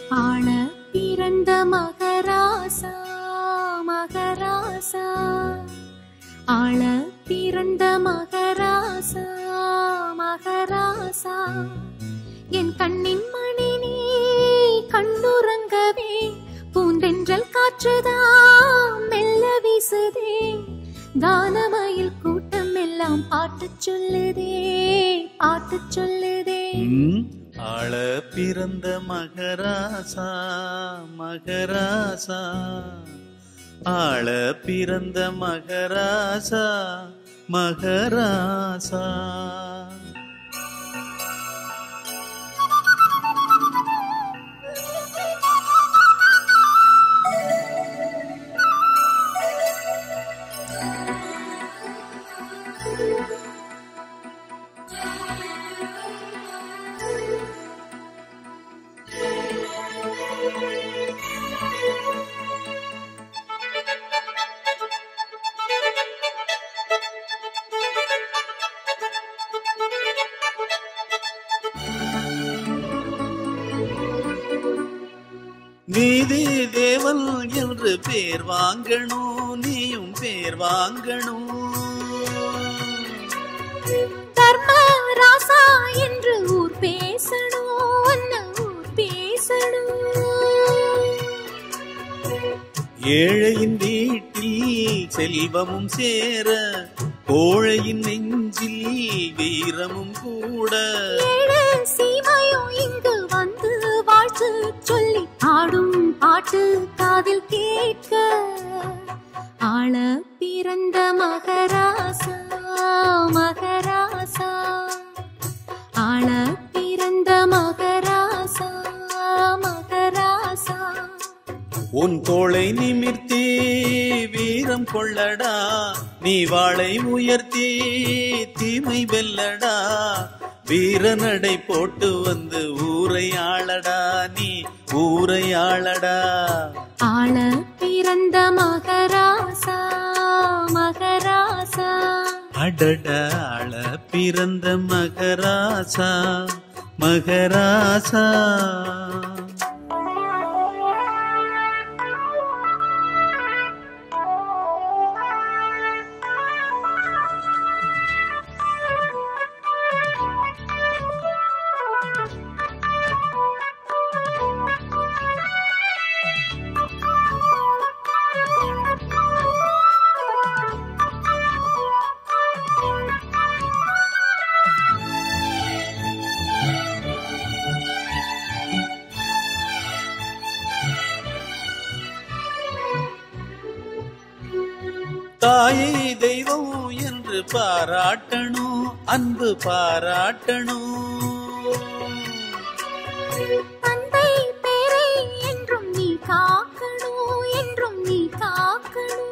ஆள பிறந்த மகராசா மகராசா ஆள பிறந்த மகராசா மகராசா என் கண்ணின் மணி நீ கண்ணுறங்கவே பூந்தென்றல் காற்றுதான் மெல்ல வீசுதே கானமயில் கூட்டம் எல்லாம் பாட்டு சொல்லுதே பாட்டு சொல்லுதே ம், ஆள பிறந்த மகராசா மகராசா ஆள பிறந்த மகராசா மகராசா நீதி தேவன் என்று பேர் வாங்கணும் நீயும் பேர் வாங்கணும் தர்ம ராசா என்று ஊர் பேசணும் அண்ணா ஊர் பேசணும் ஏழையின் வீட்டில் செல்வமும் சேர கோழையின் நெஞ்சில் வீரமும் கூட ஏழு சீமையும் இங்கு வந்து வாழ்த்து சொல்லி ஆடும் பாட்டு காதில் கேட்க ஆள பிறந்த மகராசா மகராசா ஆள பிறந்த மகராசா மகராசா உன் தோளை நிமிர்த்தி வீரம் கொள்ளடா நீ வாளை உயர்த்தி தீமை வெல்லடா வீரநடை போட்டு வந்து ஊரை ஆளடா நீ ஊரை ஆளடா ஆள பிறந்த மகராசா மகராசா அடடாள பிறந்த மகராசா மகராசா தாயை தெய்வம் என்று பாராட்டணும் அன்பு பாராட்டணும் தந்தை பேரை என்றும் நீ காக்கணும் என்றும் நீ காக்கணும்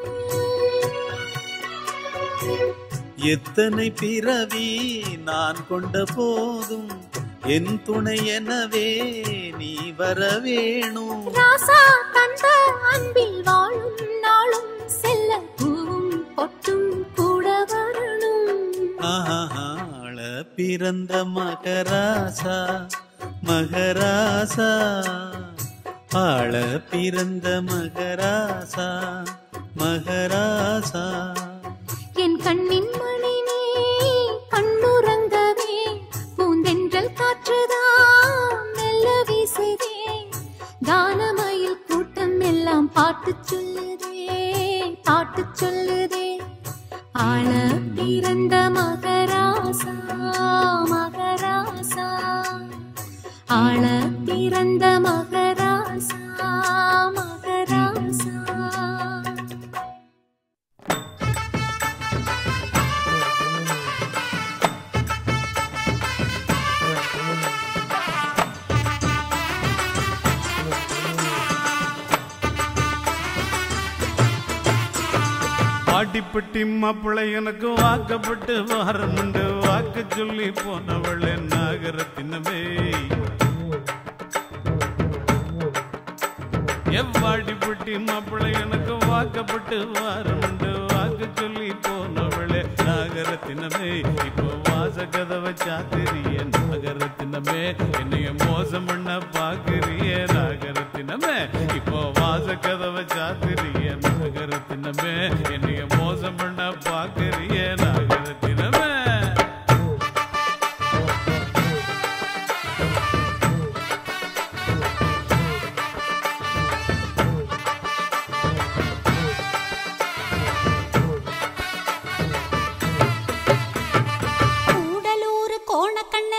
எத்தனை பிறவி நான் கொண்ட போதும் என் துணை எனவே நீ வர வேணும் ராசா தந்த அன்பில் வாழும் நாளும் செல்ல பூவும் பொட்டும் கூட வரணும் ஆள பிறந்த மகராசா மகராசா ஆள பிறந்த மகராசா மகராசா என் கண்ணின் மணி நீ கண்ணுறங்கவே பூந்தென்றல் காற்றுதான் மெல்ல வீசுதே கானமயில் கூட்டம் எல்லாம் பாட்டு சொல்லுதே பாட்டு சொல்லுதே ஆள பிறந்த மகராசா மகராசா ஆள பிறந்த மகராசா மகராசா பாட்டிப்பட்டி மாப்பிள்ளை எனக்கு வாக்கப்பட்டு வாரமுண்டு வாக்கு சொல்லி போனவள் நாகரத்தினமே எவ்வாடிப்பட்டி மாப்பிள்ளை எனக்கு வாக்கப்பட்டு வாரமுண்டு வாக்கு வாக்கு சொல்லி போனவளே நாகரத்தினமே இப்போ வாச கதவை சாத்திரிய நாகரத்தினமே என்னைய மோசம் பண்ண பாக்குறிய நாகரத்தினமே இப்போ வாச கதவை சாத்திரிய நாகரத்தினமே என்னைய மோசம் பண்ண பாக்குறிய நாகரத்தினமே கூடலூர் கோணக்கண்ண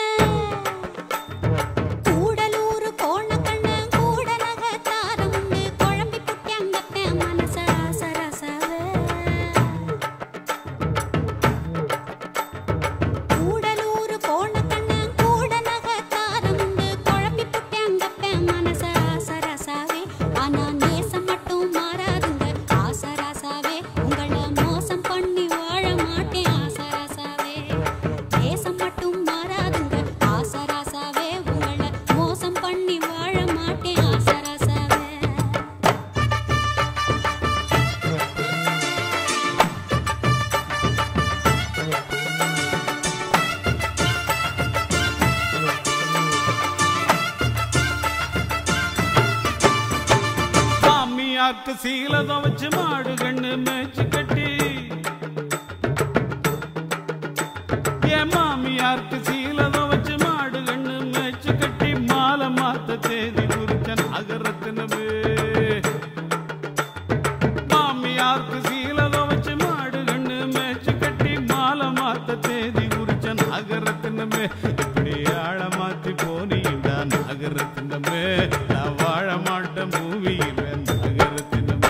கூடலூர் கோணக்கண்ண கூட நகத்தாரமுண்டு குழம்பி புட்டியங்கத்த மனச சரசவே கூடலூர் கோணக்கண்ண கூட நகத்தாரமுண்டு குழம்பி புட்டியங்கத்த மனச சரசவே ஆனா நேசம் மட்டும் மாறாதுங்க ஆசராசாவே உங்களை மோசம் பண்ணி வாழ மாட்டேன் ஆசராசாவே தேசம் மட்டும் மாறாதுங்க ஆசராசாவே உங்களை மோசம் பண்ணி வாழ மாட்டேன் ஆசராசாவே மாமியாக்கு சீலதம் வச்சு மாடு கண்ணு மேய்ச்சி கட்டி என் மாமியாருக்கு சீலதம் வச்சு மாடு கண்ணு மேய்ச்சி கட்டி மாலை மாத்த தேதி குறிச்ச நகரத்தினமே மாமியாருக்கு சீலதம் வச்சு மாடு கண்ணு மேய்ச்சி கட்டி மாலை மாத்த தேதி குறிச்ச நகரத்தினமே இப்படி ஆழ மாத்தி போனீண்டா நகரத்தினமே நான் வாழ மாட்டேன் பூமியில நகரத்தினமே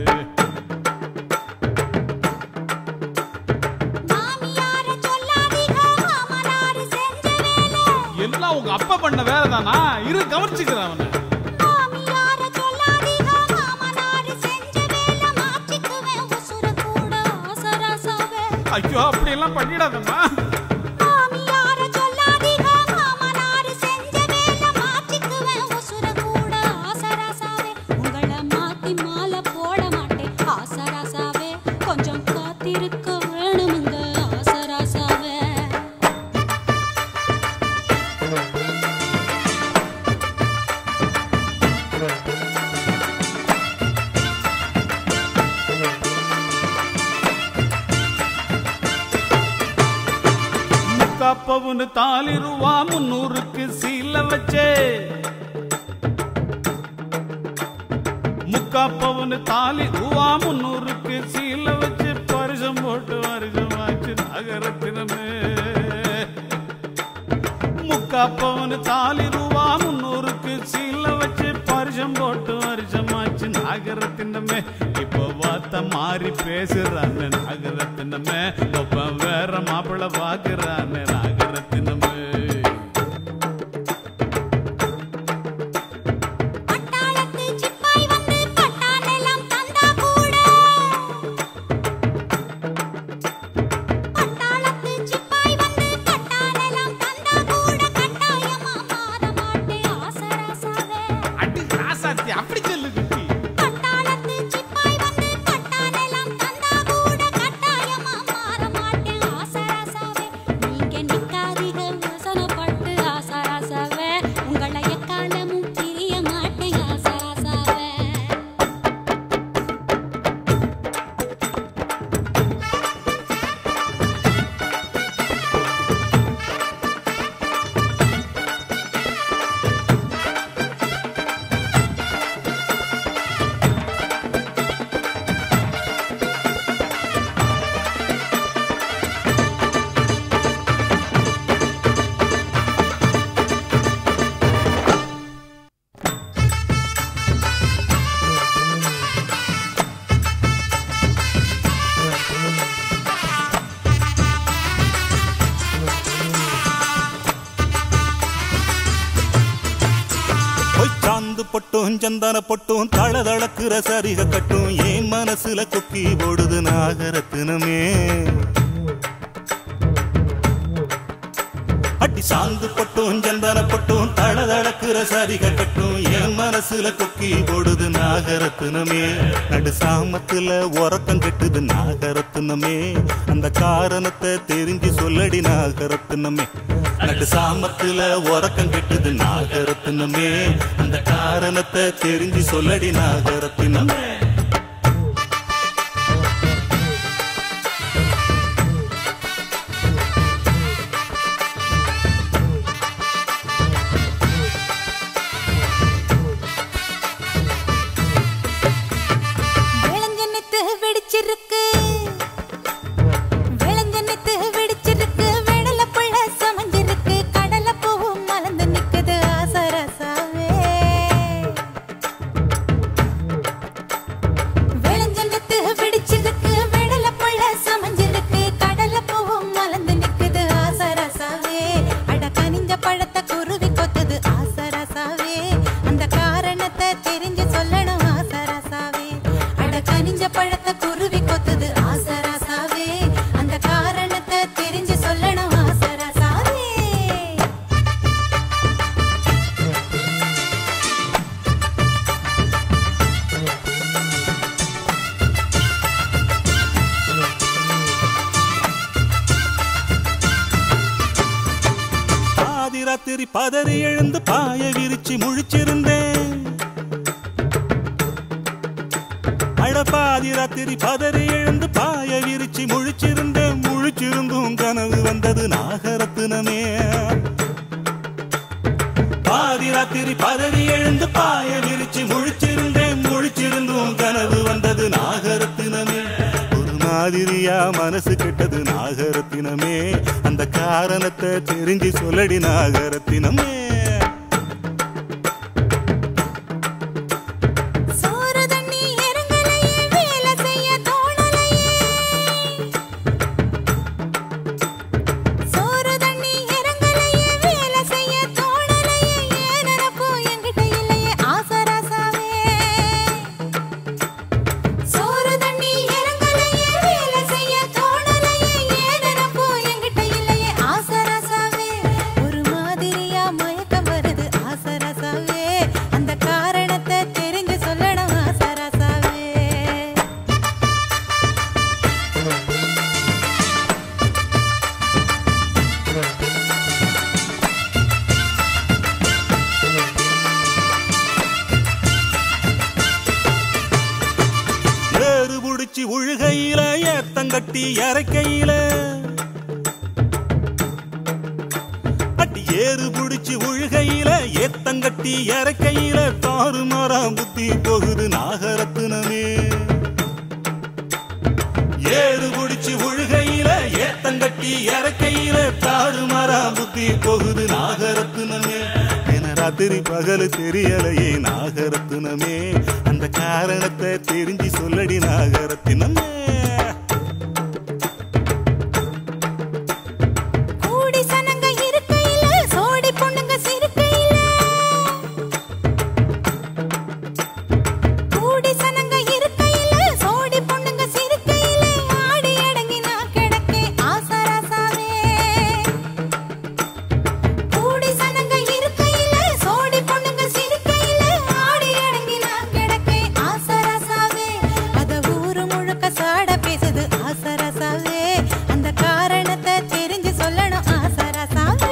மாமியார சொல்லாதீங்க மாமனார் செஞ்ச வேலை எல்லாம் உங்க அப்பா பண்ண வேலை தானா இரு கவனிச்சுக்கிறேன் அவனை மாமியார சொல்லாதீங்க மாமனார் செஞ்ச வேலை மாற்றிக்குவேன் உசுர கூட ஆசராசாவே ஐயோ அப்படி எல்லாம் பண்ணிடாதம்மா மாமியார சொல்லாதீங்க மாமனார் செஞ்ச வேலை மாற்றிக்குவேன் உசுர கூட ஆசராசாவே உங்களை மாத்தி மாலை போட மாட்டேன் ஆசராசாவே கொஞ்சம் காத்திருக்க வேணுமுங்க ஆசராசாவே முக்காப்பவுன்னு தாலி ரூபா முன்னூறுக்கு சீல வச்சே முக்காப்பவுன்னு தாலி ரூபா முன்னூறுக்கு சீல வச்சு பரிசம் போட்டு வருஷமாச்சு நகரத்தினமே முக்காப்பவுன்னு தாலி ரூபா முன்னூறுக்கு சீல வச்சு பரிசம் போட்டு வருஷமாச்சு நகரத்தினமே இப்போ வார்த்தை மாறி பேசுறான்னு நகரத்தினமே ஒப்ப வேற மாப்பிள்ள பாக்குறான்னு நகரத்தினமே பட்டாளத்து சிப்பாய் வந்து பட்டாளெல்லாம் தந்தா கூட பட்டாளத்து சிப்பாய் வந்து பட்டாளெல்லாம் தந்தா கூட கட்டாயமா மாற மாட்டேன் ஆசராசாவே அடி ராசாத்தி அப்படி சொல்லு குட்டி பட்டாளத்து சிப்பாய் வந்து பட்டாளெல்லாம் தந்தா கூட கட்டாயமா மாற மாட்டேன் ஆசராசாவே நீங்க நிக்காதீங்க வசனப்பட்டு ஆசராசாவே உங்களை எக்காலமும் பிரிய மாட்டேன் ஆசராசாவே பொய்ச்சாந்து பொட்டும் சந்தன பொட்டும் தளதளக்குற சரிக கட்டும் ஏன் மனசுல கொக்கி போடுது நாகரத்தினமே அடி அடி சாந்து பட்டும் சந்தன பட்டும் தளதளக்குற சரிக கட்டும் என் மனசுல கொக்கி போடுது நாகரத்தினமே நடு சாமத்துல உறக்கம் கெட்டுது நாகரத்தினமே அந்த காரணத்தை தெரிஞ்சு சொல்லடி நாகரத்தினமே நடு சாமத்துல உறக்கம் கெட்டுது நாகரத்தினமே அந்த காரணத்தை தெரிஞ்சு சொல்லடி நாகரத்தினமே விளைஞ்சனத்து வெடிச்சிருக்கு விளைஞ்சனத்து வெடிச்சிருக்கு வெடல புள்ள சமஞ்சிருக்கு கடல பூவும் மலர்ந்து நிக்குது ஆசரசாவே விளைஞ்சனத்து வெடிச்சிருக்கு வெடல புள்ள சமஞ்சிருக்கு கடல பூவும் மலர்ந்து நிக்குது ஆசரசாவே அட கனிஞ்ச பழத்தை குருவி கொத்துது ஆசரசாவே அந்த காரணத்தை தெரிஞ்சு சொல்லணும் ஆசரசாவே அட கனிஞ்ச பழத்தை குருவி கொத்துது ஆசரசாவே அந்த காரணத்தை தெரிஞ்சு சொல்லணும் ஆசரசாவே பாதி ராத்திரி பதறி எழுந்து பாய விரிச்சு முழிச்சிருந்தேன் அட பாதி ராத்திரி பதறி எழுந்து பாய விரிச்சு முழிச்சிருந்தேன் முழிச்சிருந்தும் கனவு வந்தது நாகரத்தினமே பாதி ராத்திரி பதறி எழுந்து பாய விரிச்சு முழிச்சிருந்தேன் முழிச்சிருந்தும் கனவு வந்தது நாகரத்தினமே ஒரு மாதிரியா மனசு கெட்டது நாகரத்தினமே அந்த காரணத்தை தெரிஞ்சு சொல்லடி நாகரத்தினமே சோறு தண்ணி இறங்கலையே வேலை செய்ய தோணலையே சோறு தண்ணி இறங்கலையே வேலை செய்ய தோணலையே ஏன் நினப்பு என்கிட்ட இல்லையே ஆசராசாவே சோறு தண்ணி இறங்கலையே வேலை செய்ய தோணலையே ஏன் நினப்பு என்கிட்ட இல்லையே ஆசராசாவே ஒரு மாதிரியா மயக்கம் வருது ஆசராசாவே அந்த காரணத்தை தெரிஞ்சு சொல்லணும் ஆசராசாவே ஏறு புடிச்சு உழுகையில ஏத்தங்கட்டி இறக்கையில அடி ஏறு புடிச்சு உழுகையில ஏத்தங்கட்டி இறக்கையில தாறுமாறாம் புத்தி போகுது நாகரத்தினமே ஏறு புடிச்சு உழுகையில ஏத்தங்கட்டி இறக்கையில தாறுமாறா புத்தி போகுது நாகரத்தினமே என ராத்திரி பகல் தெரியலையே நாகரத்தினமே அந்த காரணத்தை தெரிஞ்சு சொல்லடி நாகரத்தினமே கூடி சனங்க இருக்கையில சோடி பொண்ணுங்க சிரிக்கையில கூடி சனங்க இருக்கையில சோடி பொண்ணுங்க சிரிக்கையில ஆடி அடங்கி நான் கிடக்கே ஆசராசாவே கூடி சனங்க இருக்கையில சோடி பொண்ணுங்க சிரிக்கையில ஆடி அடங்கி நான் கிடக்கே ஆசராசாவே அத ஊரு முழுக்க சாட பேசுது ஆசராசாவே அந்த காரணத்தை தெரிஞ்சு சொல்லணும் ஆசராசாவே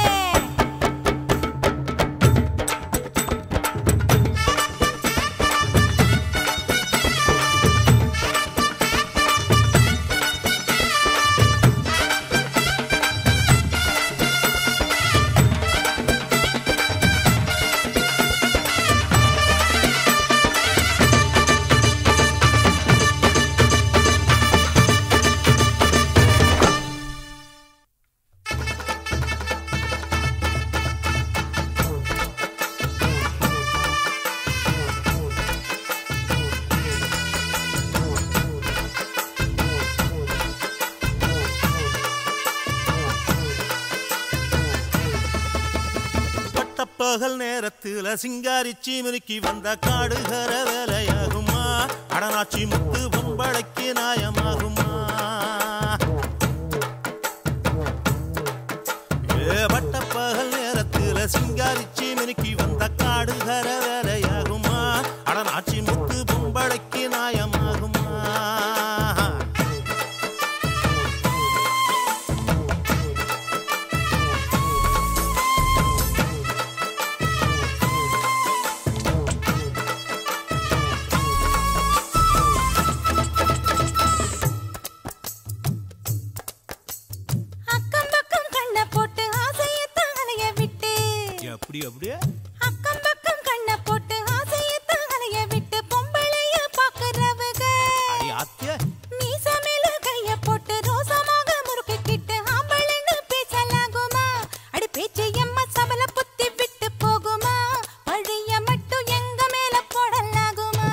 பட்டப்பகல் நேரத்துல சிங்காரி சீமனுக்கு வந்த காடுகர வேலையாகுமா அடனாச்சி முத்து பொம்பளைக்கு நாயமாகுமா ஏ பட்ட பகல் நேரத்துல சிங்காரிச்சு மினுக்கி வந்த காடு கர வேலையாகுமா அடநாச்சி முத்து பொம்பளைக்கு நாயமாகுமா அக்கம் பக்கம் கண்ணை போட்டு ஆசையத்தான் அலைய விட்டு அப்படி அப்படியே அக்கம் பக்கம் கண்ணை போட்டு ஆசையத்தான் அலைய விட்டு பொம்பளைய பாக்குறவங்க அடி ஆத்திய மீச மேல கைய போட்டு ரோசமாக முறுக்கிக்கிட்டு ஆம்பளைன்னு பேசலாகுமா அடி பேச்சு எம்ம சபல புத்தி விட்டு போகுமா பழிய மட்டும் எங்க மேல போடலாகுமா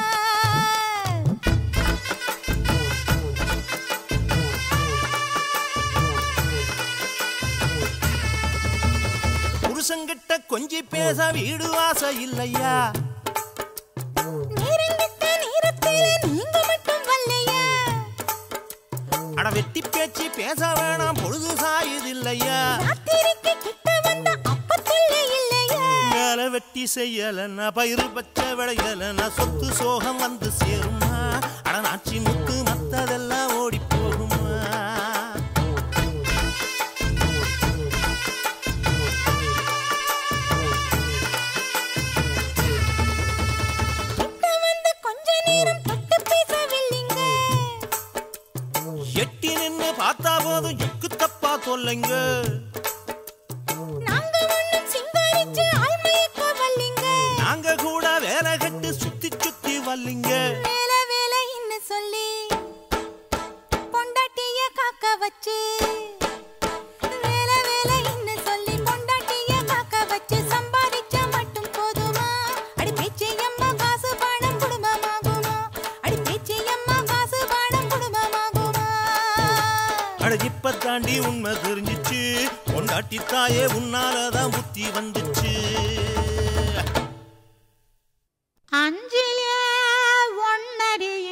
புருஷங்கிட்ட கொஞ்சி பேச வீடு வாச இல்லையா நேரங்கிட்ட நேரத்தில நீங்க மட்டும் வரலையா அட வெட்டி பேச்சு பேச வேணாம் பொழுது சாயுது இல்லையா ராத்திரிக்கு கிட்ட வந்த அப்பத்துல இல்லையா மேல வெட்டி செய்யலன்னா பயிறு பச்சை விளையலன்னா சொத்து சோகம் வந்து சேருமா அட நாச்சி முத்து மத்ததெல்லாம் ஓடி போகுமா கிட்ட வந்து கொஞ்ச நேரம் தொட்டு பேசவில்லைங்க எட்டி நின்னு பார்த்தா போதும் எக்கு தப்பா தொல்லைங்க நாங்க ஒண்ணும் சிங்காரிச்சு ஆள்மயக்க வல்லிங்க நாங்க கூட வேலை கட்டு சுத்தி சுத்தி வல்லிங்க வேல வேலைன்னு சொல்லி பொண்டாட்டிய காக்க வச்சு வேல வேலைன்னு சொல்லி பொண்டாட்டிய காக்க வச்சு சம்பாதிச்சா மட்டும் போதுமா அடி பேச்சு அம்மா காசு பணம் குடும்பமாகுமா அடி பேச்சு அம்மா காசு பணம் குடும்பமாகுமா அட இப்ப தாண்டி உண்மை தெரிஞ்சிச்சு பொண்டாட்டி தாயே உன்னாலதான் புத்தி வந்துச்சு அஞ்சில ஒன்னறிய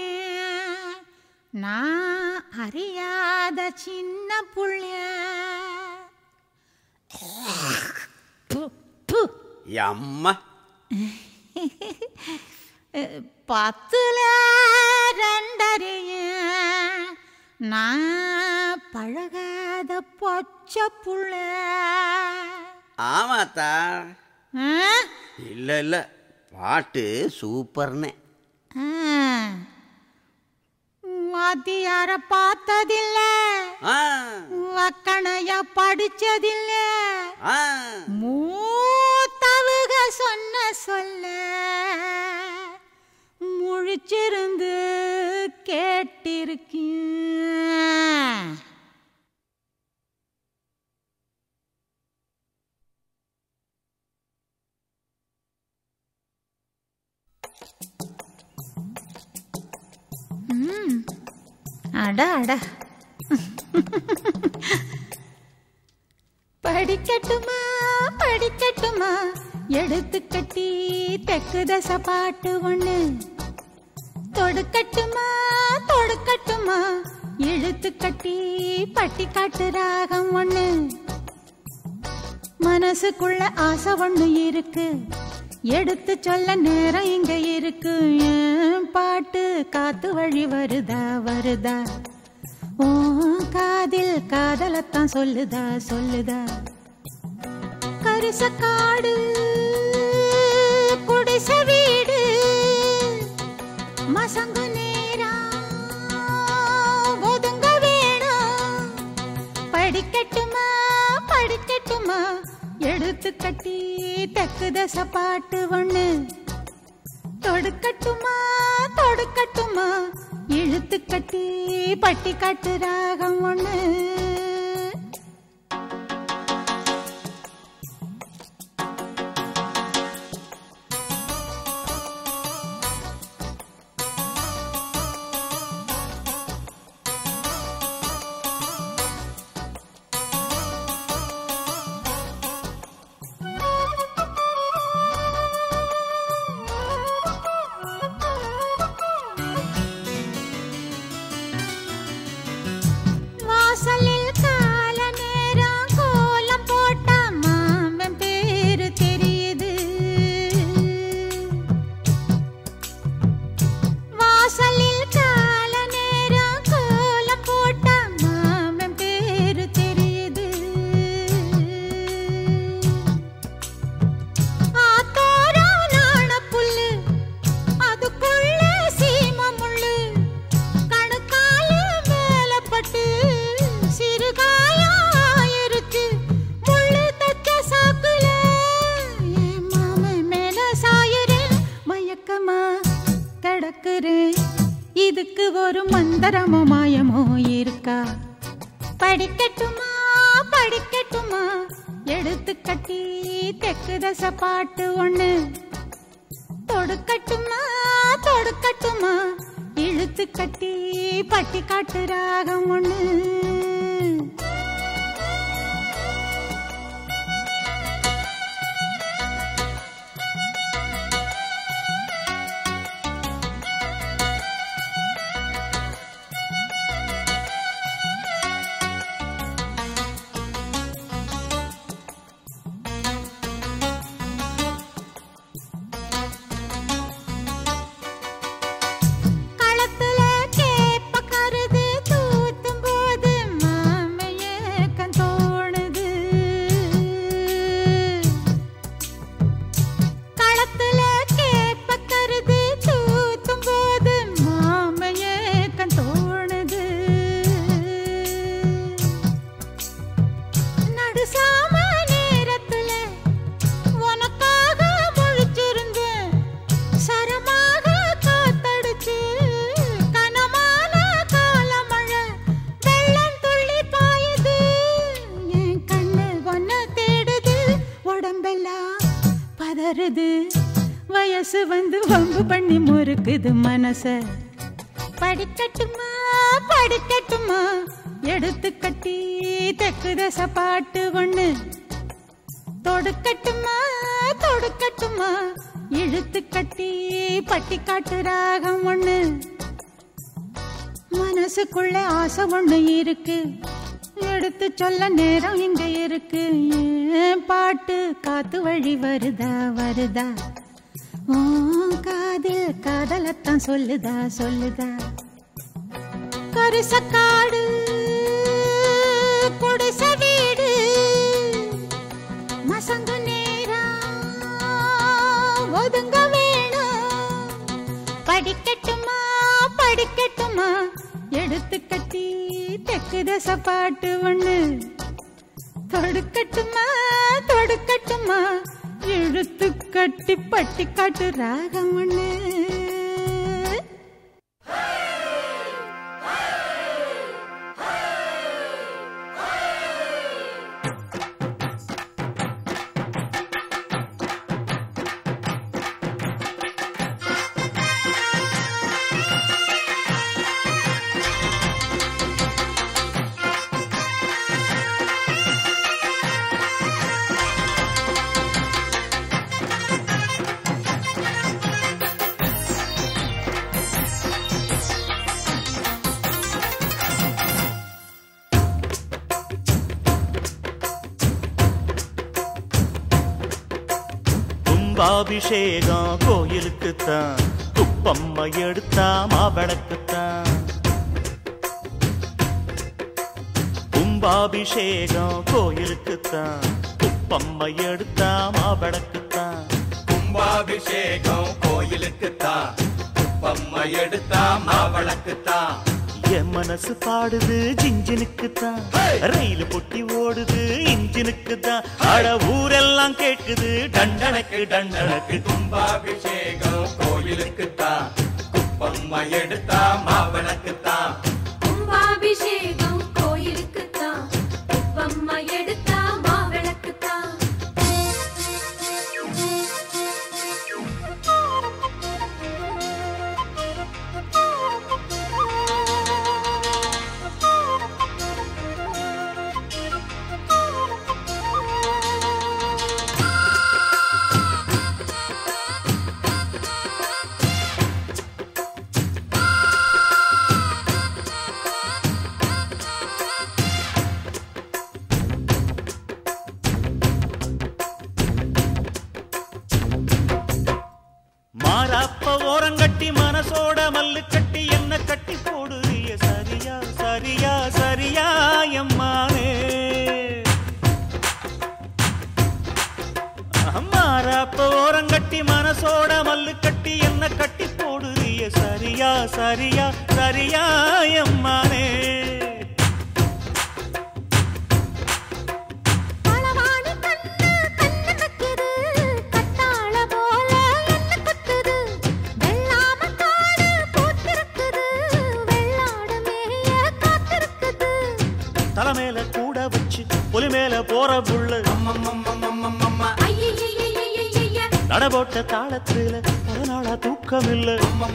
நான் அறியாத சின்ன புள்ள ப்பு, ப்பு. அம்மா பத்துல ரெண்டறிய நான் பழகாத பொச்ச புள்ள ஆமாத்தா ஆ? இல்ல இல்ல பாட்டு சூப்பர்னே ஆ. வாத்தியார பார்த்ததில்ல ஆ வக்கணைய படிச்சதில்ல ஆ மூத்தவுக சொன்ன சொல்ல முழிச்சிருந்து கேட்டிருக்கேன் ம். அட அட படிக்கட்டுமா படிக்கட்டுமா எடுத்து கட்டி தெக்கு தசை பாட்டு ஒண்ணு தொடுக்கட்டுமா தொடுக்கட்டுமா இழுத்து கட்டி பட்டி காட்டு ராகம் ஒண்ணு மனசுக்குள்ள ஆசை ஒண்ணு இருக்கு எடுத்து சொல்ல நேரம் இங்க இருக்கு என் பாட்டு காத்து வழி வருதா வருதா ஓ காதில் காதலத்தான் சொல்லுதா சொல்லுதா கரிச காடு குடிச வீடு மசங்கு நேரம் ஒதுங்க வேணும் படிக்கட்டுமா படிக்கட்டுமா எடுத்து கட்டி தெக்கு தசை பாட்டு ஒண்ணு தொடுக்கட்டுமா தொடுக்கட்டுமா இழுத்து கட்டி பட்டி காட்டு ராகம் ஒண்ணு வாசலில் நடக்கிறேன் இதுக்கு ஒரு மந்திரமோ மாயமோ இருக்கா படிக்கட்டுமா படிக்கட்டுமா எடுத்து கட்டி தெக்கு தசை பாட்டு ஒண்ணு தொடுக்கட்டுமா தொடுக்கட்டுமா இழுத்து கட்டி பட்டி காட்டு ராகம் ஒண்ணு களத்துல கேப்ப கருது தூத்தும் போது மாமையே கண் தோணுது களத்துல கேப்ப கருது தூத்தும் போது மாமையே கண் தோணுது நடுசாம நேரத்துல உனக்காக முழிச்சிருந்தேன் சரமாக காத்தடிச்சு கனமான காலமழை வெள்ளம் துள்ளி பாயுது என் கண்ணு ஒன்ன தேடுது உடம்பெல்லாம் பதறுது வயசு வந்து வம்பு பண்ணி முறுக்குது மனச படிக்கட்டுமா படிக்கட்டுமா எடுத்து கட்டி தெக்கு தசை பாட்டு ஒண்ணு தொடுக்கட்டுமா தொடுக்கட்டுமா இழுத்து கட்டி பட்டி காட்டு ராகம் ஒண்ணு மனசுக்குள்ள ஆசை ஒண்ணு இருக்கு எடுத்து சொல்ல நேரம் இங்க இருக்கு ஏன் பாட்டு காத்து வழி வருதா வருதா ஓ காதில் காதலத்தான் சொல்லுதா சொல்லுதா கருசக்காடு குடிச வீடு மசங்கு நேரம் ஒதுங்க வேணும் படிக்கட்டுமா படிக்கட்டுமா எடுத்து கட்டி தெக்கு தசை பாட்டு ஒண்ணு தொடுக்கட்டுமா தொடுக்கட்டுமா இழுத்து கட்டி பட்டி காட்டு ராகம் ஒண்ணு கும்பாபிஷேகம் கோயிலுக்குத்தான் குப்பம்மா எடுத்தா மாவிளக்குத்தான் கும்பாபிஷேகம் கோயிலுக்குத்தான் குப்பம்மா எடுத்தா மாவிளக்குத்தான் கும்பாபிஷேகம் கோயிலுக்குத்தான் குப்பம்மா எடுத்தா மாவளக்குத்தான் என் மனசு பாடுது ஜிஞ்சினுக்குத்தான் ரயில் பொட்டி ஓடுது இன்ஜினுக்குத்தான் அட ஊரெல்லாம் கேக்குது டண்டனக்கு டண்டனக்கு கும்பாபிஷேகம் கோயிலுக்குத்தான் குப்பம்மா எடுத்தா மாவளக்குத்தான் கும்பாபிஷேகம் கோயிலுக்குத்தான் உப்பம்மா எடுத்தா மாவிளக்குத்தான் மாறாப்ப ஓரங்கட்டி மனசோட மல்லு கட்டி என்ன கட்டி போடுறிய சரியா சரியா சரியா எம்மானே மாறாப்ப ஓரங்கட்டி மனசோட மல்லு கட்டி என்ன கட்டி போடுறிய சரியா சரியா சரியா எம்மானே களவாணி கண்ணு கண்ணு வைக்குது கத்தாழ போல என்ன குத்துது வெள்ளாம காடு போட்ட தாளத்துல பல நாளா தூக்கம் இல்ல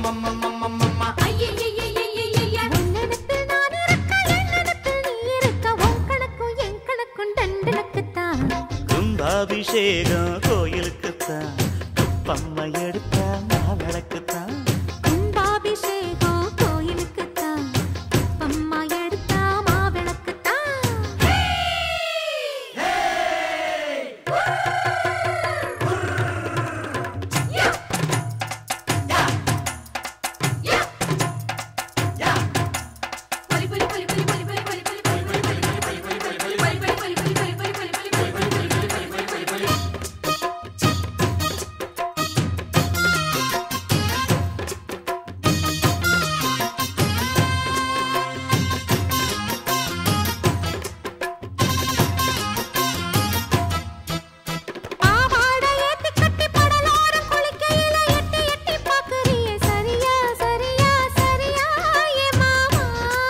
ஐயையையையையைய. உன்னிடத்தில் நான் இருக்க, என்னிடத்தில் நீ இருக்க, உன் கணக்கும் என் கணக்கும் டண்டனுக்குத்தான். கும்பாபிஷேகம் கோயிலுக்குத்தான் குப்பம்மா எடுத்த மாவிளக்குத்தான் கும்பாபிஷேகம் கோயிலுக்குத்தான். அம்மா எடுத்தா மாவிளக்குத்தான். பாவாடை ஏத்தி கட்டி படலோரம் குளிக்கையில எட்டி எட்டி பாக்குறியே சரியா சரியா சரியா ஏ மாமா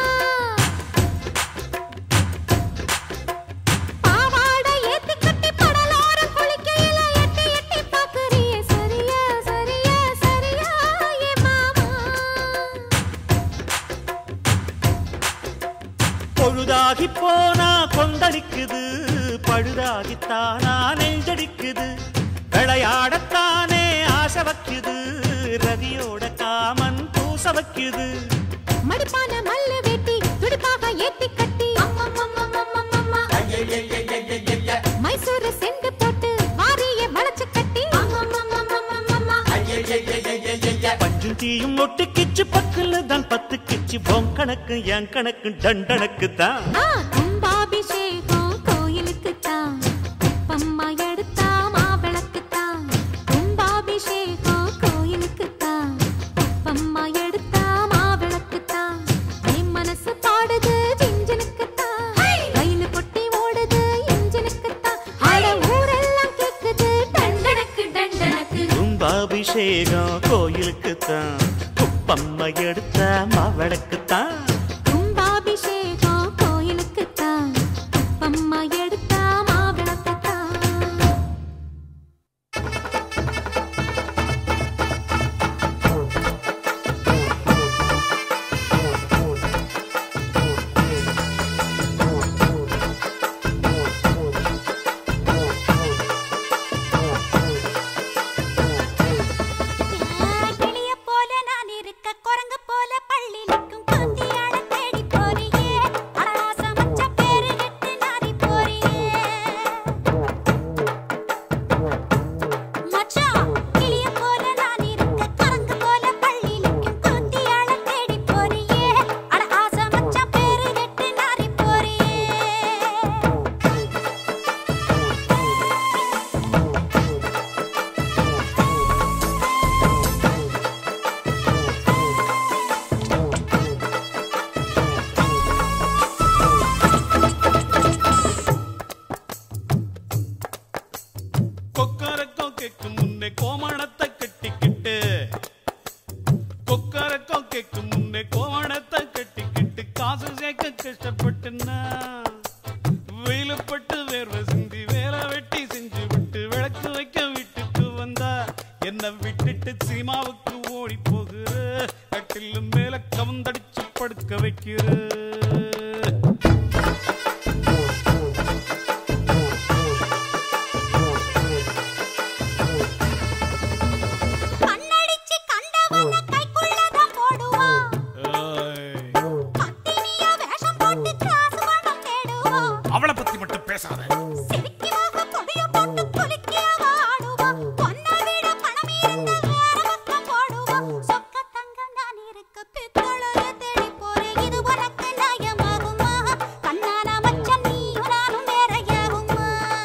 பாவாடை ஏத்தி கட்டி படலோரம் குளிக்கையில எட்டி எட்டி பாக்குறியே சரியா சரியா சரியா ஏ மாமா பொழுதாகி போனா கொந்தளிக்குது பழுதாகித்தானா நெஞ்சடிக்குது விளையாடத்தானே ஆசை வைக்குது ரதியோட காமன் பூச வைக்குது மடிப்பான மல்லு வெட்டி துடிப்பாக ஏத்தி கட்டி அம்மம்மம்மம்மம்மம்மம்மா. மைசூரு செண்டு போட்டு வாரிய வளைச்சு கட்டி அம்மம்மம்மம்மம்மம்மா. பஞ்சும் தீயும் ஒட்டுக்கிச்சு பக்கத்துல தான் பத்து கிச்சு பொன் கணக்கு என் கணக்கு தண்டனுக்கு தான் ஆ, கும்பாபிஷேகம் கோயிலுக்குத்தான் குப்பம்மா எடுத்தா மாவிளக்குத்தான் கும்பாபிஷேகம் கோயிலுக்குத்தான் குப்பம்மா எடுத்தா மாவிளக்குத்தான் என் மனசு பாடுது ஜிஞ்சனுக்குத்தான் ரயில் பொட்டி ஓடுது இன்ஜினுக்குத்தான் அட ஊரெல்லாம் கேக்குது டண்டனக்கு டண்டனக்கு கும்பாபிஷேகம் கோயிலுக்குத்தான் குப்பம்மா எடுத்த மாவிளக்குத்தான் கும்பாபிஷேகம் கோயிலுக்குத்தான் குப்பம்மா எடுத்தா மாவிளக்குத்தான் கிளிய போல நான் இருக்க குரங்கு போல பள்ளி நிற்கும் குந்தியாட தேடி போறியே அடராசம் மச்ச பேரு கெட்டு நாரி போறியே மச்சான் கிளிய போல நான் இருக்க குரங்கு போல பள்ளி நிற்கும் குந்தியாட தேடி போறியே அட ஆசை மச்ச பேரு கெட்டு நாரி போறியே கொக்கரக்கம் கேட்கும் முன்னே கோமணத்தை கட்டிக்கிட்டு கொக்கரக்கம் கேட்கும் முன்னே கோமணத்தை கட்டிக்கிட்டு காசு சேர்க்க கஷ்டப்பட்டுன்னா வெயிலப்பட்டு வேர்வை சிந்தி வேலை வெட்டி செஞ்சு விட்டு விளக்கு வைக்க வீட்டுக்கு வந்தா என்ன விட்டுட்டு சினிமாவுக்கு ஓடி போகிற கட்டில் மேல கவுந்தடிச்சு படுக்க வைக்கிற கண்ணடிச்சு கண்டவன கைக்குள்ளதான் போடுவான் ஏய். பத்தினியா வேஷம் போட்டு காசு பணம் தேடுவான் அவளை பத்தி மட்டும் பேசாத சிரிக்கியாக கொடிய போட்டு குலுக்கியாக ஆடுவான் பொன்னை விட பணம் இருந்தா வேற பக்கம் போடுவான் சொக்க தங்கம் நான் இருக்க பித்தளைய தேடி போறேன் இது உனக்கு நியாயமாகுமா கண்ணான மச்சன் நீயும் நானும் வேறையாகுமா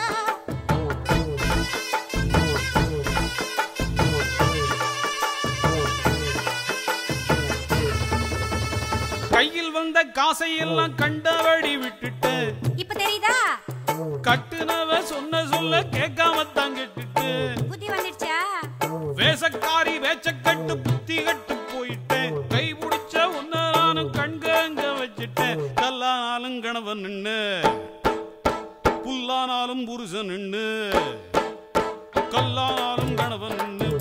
கையில் வந்த காசை எல்லாம் கண்டபடி விட்டுட்டு இப்ப தெரியுதா கட்டுனவ சொன்ன சொல்ல கேட்காம தான் கெட்டுட்டு புத்தி வந்துடுச்சா வேசக்காரி வேச்சக்கட்டு புத்தி கட்டு போயிட்டேன் கை பிடிச்ச உன்ன நானும் கண்கங்க வச்சுட்டேன் கல்லானாலும் கணவன் நின்னு புல்லானாலும் புருஷன் நின்னு கல்லானாலும் கணவன் நின்னு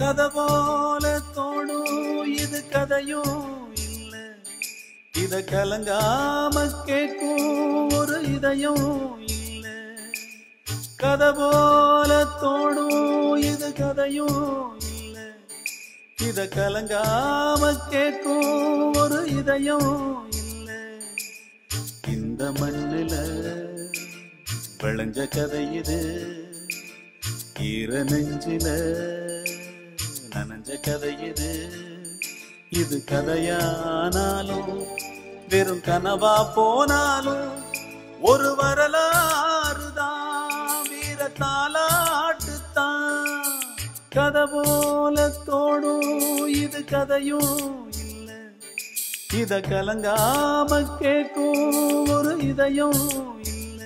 கதை போல தோணும் இது கதையும் இல்ல இத கலங்காம கேட்கும் ஒரு இதயம் இல்ல கதை போல தோணும் இது கதையும் இல்ல இத கலங்காம கேட்கும் ஒரு இதயம் இல்ல இந்த மண்ணுல விளைஞ்ச கதை இது ஈர நெஞ்சில நனைஞ்ச கதை இது இது கதையானாலும் வெறும் கனவா போனாலும் ஒரு வரலாறு தான் வீர தாலாட்டுத்தான் கதை போல தோடும் இது கதையும் இல்ல இத கலங்காம கேட்கும் ஒரு இதயம் இல்ல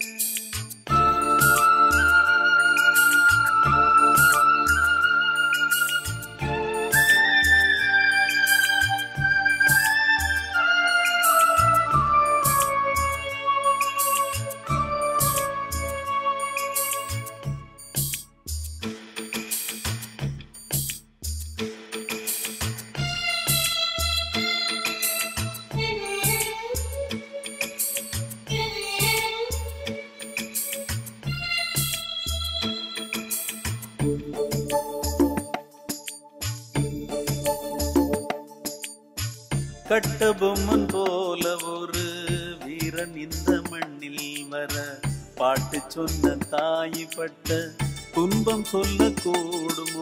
கட்டபொம்மன் போல ஒரு வீரன் இந்த மண்ணில் வர பாட்டு சொன்ன தாய் பட்ட துன்பம் சொல்ல கூடுமோ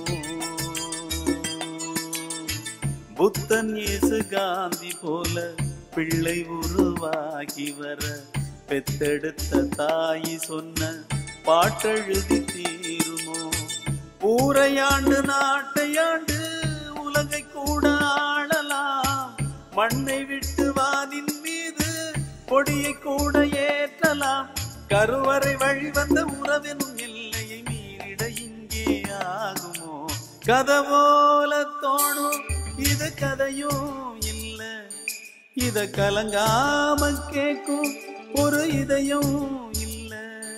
புத்தன் இயேசு காந்தி போல பிள்ளை உருவாகி வர பெத்தெடுத்த தாய் சொன்ன பாட்டெழுதி தீருமோ ஊரையாண்டு நாட்டையாண்டு உலகை கூட ஆளலாம் மண்ணை விட்டு வானின் மீது கொடியை கூட ஏற்றலாம் கருவறை வழி வந்த உறவெனும் எல்லையை மீறிட இங்கே ஆகுமோ கதை போல தோணும் இது கதையும் இல்ல இத கலங்காம கேட்கும் ஒரு இதயம் இல்ல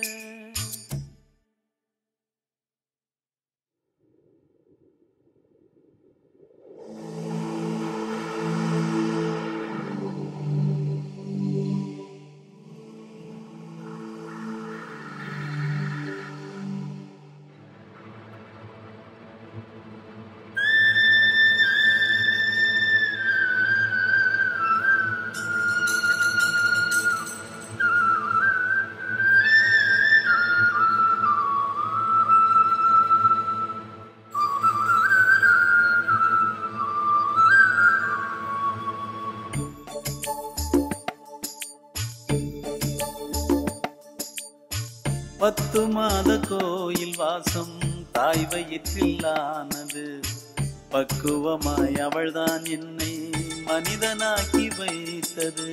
பத்து மாத கோயில் வாசம் தாய் வயிற்றில் ஆனது பக்குவமாய் அவள்தான் என்னை மனிதனாக்கி வைத்தது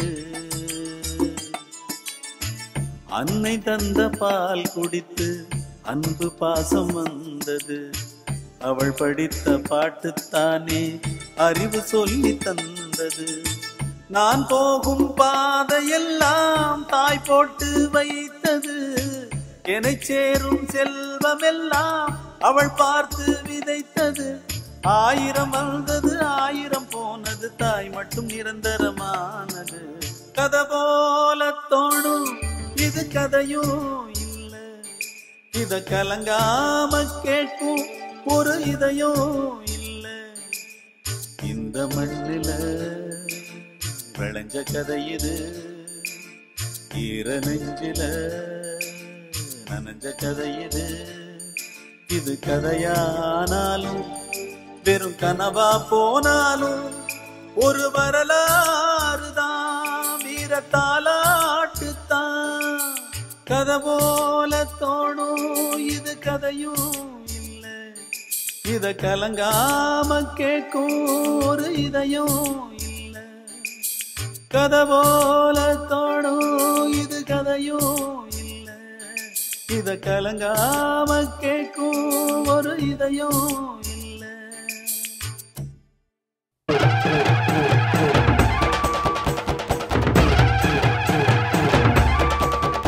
அன்னை தந்த பால் குடித்து அன்பு பாசம் வந்தது அவள் படித்த பாட்டுத்தானே அறிவு சொல்லி தந்தது நான் போகும் பாதையெல்லாம் தாய் போட்டு வைத்தது என்னை சேரும் செல்வமெல்லாம் அவள் பார்த்து விதைத்தது ஆயிரம் வந்தது ஆயிரம் போனது தாய் மட்டும் நிரந்தரமானது கதை போல தோணும் இது கதையும் இல்ல இத கலங்காம கேட்கும் ஒரு இதயம் இல்ல இந்த மண்ணில விளைஞ்ச கதை இது ஈர நெஞ்சில நனைஞ்ச கதை இது இது கதையானாலும் வெறும் கனவா போனாலும் ஒரு வரலாறு தான் வீர தாலாட்டுத்தான் கதை போல தோணும் இது கதையும் இல்ல இத கலங்காம கேட்கும் ஒரு இதயம் இல்ல கதை போல தோணும் இது கதையும் இல்ல இத கலங்காம கேட்கும் ஒரு இதயம் இல்ல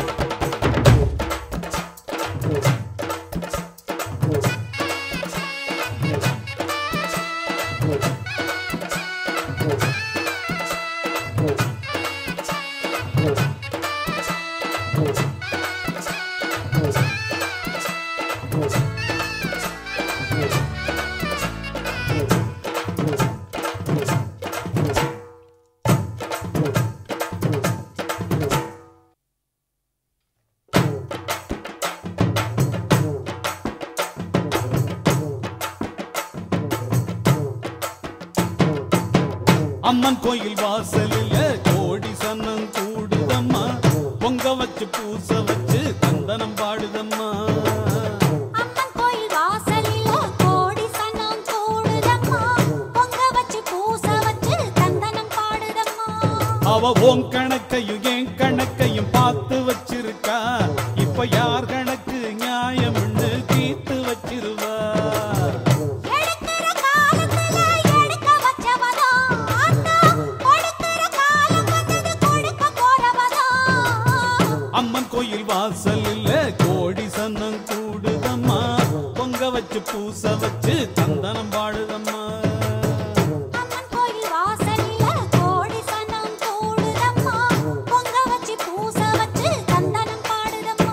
Thank அம்மன் கோயில் வாசலில் கோடி சன்னம் கூடுதம்மா பொங்க வச்சு பூச வச்சு தந்தனம் பாடுதம்மா அம்மன் கோயில் வாசலில கோடி சனம் கூடுதம்மா பொங்க வச்சு பூச வச்சு தந்தனம் பாடுதம்மா அவ உன் கணக்கையும் என் கணக்கையும் பார்த்து வச்சிருக்கா இப்ப யார் கணக்கு நியாயம்னு தீர்த்து வச்சிருவா எடுக்கிற காலத்துல எடுக்க வச்சவதா ஆத்தா கொடுக்கிற காலம் வந்தது கொடுக்க போறவதா அம்மன் கோயில் வாசலில் கோடி சன்னம் கூடுதம்மா பொங்க வச்சு பூச வச்சு தந்தனம் பாடுதம்மா அம்மன் கோயில் வாசலில கோடி சனம் கூடுதம்மா பொங்க வச்சு பூச வச்சு தந்தனம் பாடுதம்மா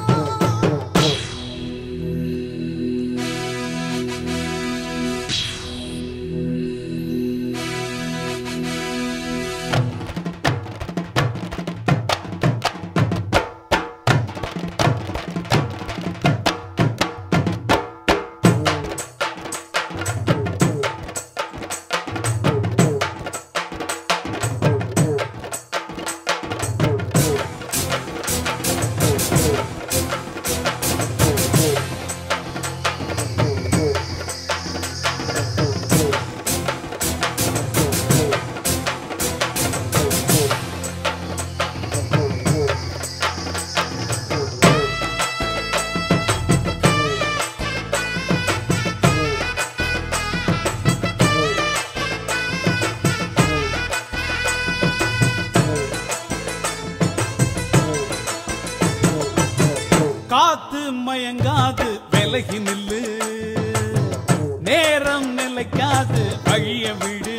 காத்து மயங்காது விலகி நில்லு நேரம் நிலைக்காது வழிய விடு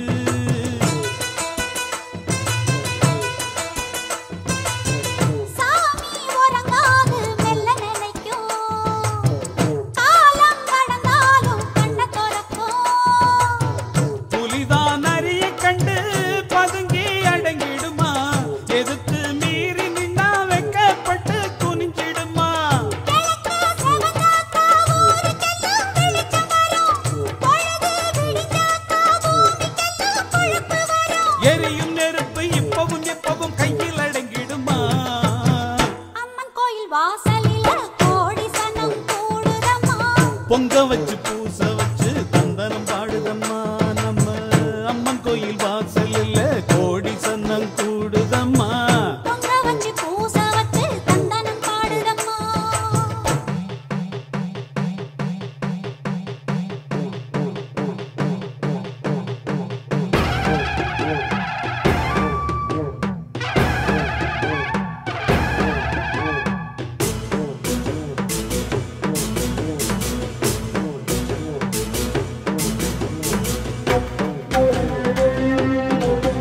சாமி உறங்காது மெல்ல நினைக்கும் காலம் கடந்தாலும் கண்ண திறக்கும் புலிதான் அரிய கண்டு பதுங்கி அடங்கிடுமா எதிர்த்து மீறி நின்னா வெக்கப்பட்டு குனிஞ்சிடுமா கிழக்கு செவந்தாக்கா ஊருக்கெல்லாம் வெளிச்சம் வரும் பொழுது விடிஞ்சாக்கா பூமிக்கெல்லாம் பொழப்பு வரும் எரியும் நெருப்பு இப்பவும் எப்பவும் கையில் அடங்கிடுமா அம்மன் கோயில் வாசலில கோடி சனம் கூடுதம்மா பொங்க வச்சு பூச வச்சு தந்தனம் பாடுதம்மா நம்ம அம்மன் கோயில் வாசலில் கோடி சன்னம் கூடுதம்மா பொங்க வச்சு பூச வச்சு தந்தனம் பாடுதம்மா ஆ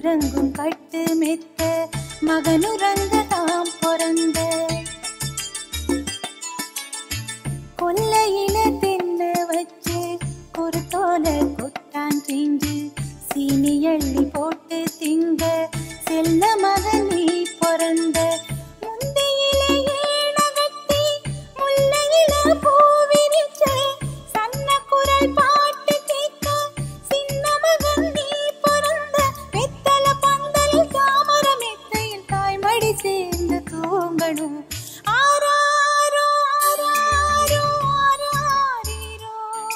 உறங்கும் கட்டு மெத்த மகனுறங்க தாம் பிறந்த கொல்லையில தென்ன வச்சு குறுத்தோல கொட்டான் செஞ்சு சீனி அள்ளி போட்டு திங்க செல்ல மகன் நீ பிறந்த முந்தியில ஏனகத்தி முல்லையில பூ விரிச்சு சன்ன குரல் பாட்டு கேட்க சின்ன மகன் நீ பிறந்த வெத்தல பந்தல் தாமர மெத்தையில் தாய்மடி சேர்ந்து தூங்கணும் ஆராரோ ஆராரோ ஆராரிரோ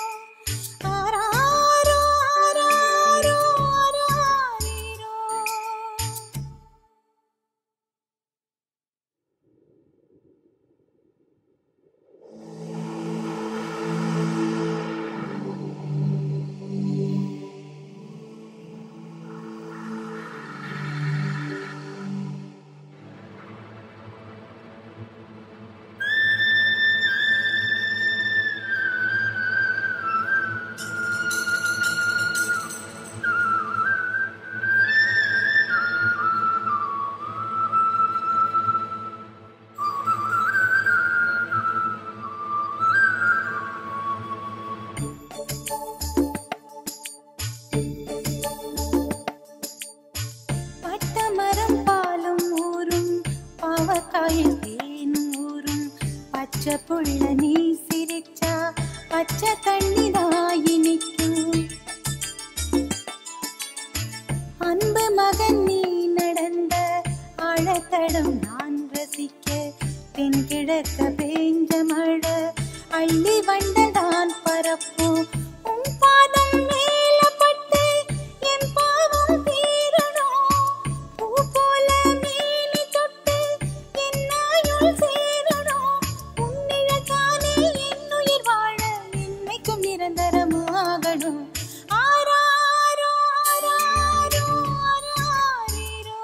ஆராரோ ஆராரோ ஆராரிரோ பட்டமரம் பாலும் ஊரும் பாவக்காயில் தேனும் ஊரும் பச்சை புள்ள நீ சிரிச்சா பச்சை தண்ணிதாயி நிற்கும் அன்பு மகன் நீ நடந்த ஆழத்தடம் நான் ரசிக்க தென் கிழக்க பேஞ்ச மழை அள்ளி வண்டதான் பரப்பும் உன் பாதம் மேல பட்டு என் பாவம் தீரணும் பூ போல மேனி தொட்டு என் ஆயுள் சேரணும் உன்னிழக்கானே என் உயிர் வாழ என்னைக்கும் நிரந்தரமாகணும் ஆராரோ ஆராரோ ஆராரிரோ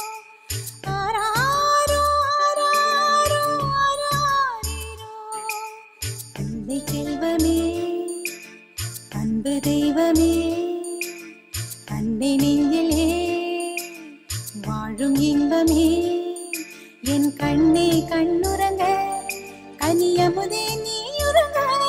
ஆராரோ ஆராரோ ஆராரிரோ அன்னை செல்வமே அன்பு தெய்வமே அன்னை நெஞ்சிலே வாழும் இன்பமே என் கண்ணே கண்ணுறங்க கனியமுதே நீ உறங்க